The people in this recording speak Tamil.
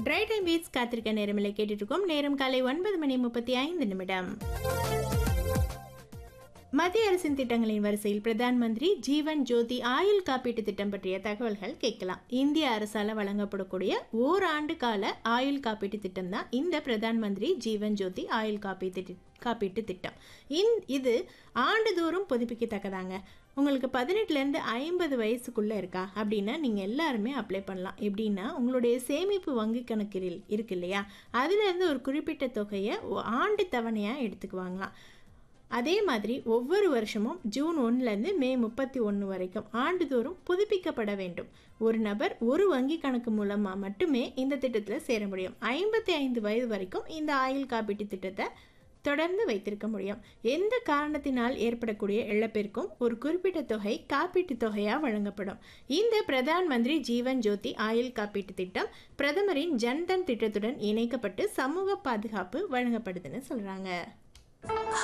ட்ரை டைம் பீட்ஸ் காத்திருக்க நேரமில்லை கேட்டுட்டு இருக்கோம் நேரம் காலை ஒன்பது மணி முப்பத்தி ஐந்து நிமிடம் மத்திய அரசின் திட்டங்களின் வரிசையில் பிரதான் மந்திரி ஜீவன் ஜோதி ஆயுள் காப்பீட்டு திட்டம் பற்றிய தகவல்கள் கேட்கலாம் இந்திய அரசால் வழங்கப்படக்கூடிய ஓராண்டு கால ஆயுள் காப்பீட்டு திட்டம் தான் இந்த பிரதான் மந்திரி ஜீவன் ஜோதி ஆயுள் காப்பீட்டு தி- காப்பீட்டு திட்டம் இந் இது ஆண்டுதோறும் புதுப்பிக்கத்தக்கதாங்க உங்களுக்கு பதினெட்டுலேருந்து ஐம்பது வயசுக்குள்ளே இருக்கா அப்படின்னா நீங்கள் எல்லாருமே அப்ளை பண்ணலாம் எப்படின்னா உங்களுடைய சேமிப்பு வங்கி கணக்கில் இருக்கு இல்லையா அதுலேருந்து ஒரு குறிப்பிட்ட தொகையை ஒ- ஆண்டு தவணையாக எடுத்துக்குவாங்களாம் அதே மாதிரி ஒவ்வொரு வருஷமும் ஜூன் ஒன்றுலேருந்து மே முப்பத்தி ஒன்று வரைக்கும் ஆண்டுதோறும் புதுப்பிக்கப்பட வேண்டும் ஒரு நபர் ஒரு வங்கி கணக்கு மூலமாக மட்டுமே இந்த திட்டத்தில் சேர முடியும் ஐம்பத்தி ஐந்து வயது வரைக்கும் இந்த ஆயுள் காப்பீட்டு திட்டத்தை தொடர்ந்து வைத்திருக்க முடியும் எந்த காரணத்தினால் ஏற்படக்கூடிய இழப்பிற்கும் ஒரு குறிப்பிட்ட தொகை காப்பீட்டு தொகையாக வழங்கப்படும் இந்த பிரதான் மந்திரி ஜீவன் ஜோதி ஆயுள் காப்பீட்டு திட்டம் பிரதமரின் ஜன்தன் திட்டத்துடன் இணைக்கப்பட்டு சமூக பாதுகாப்பு வழங்கப்படுதுன்னு சொல்கிறாங்க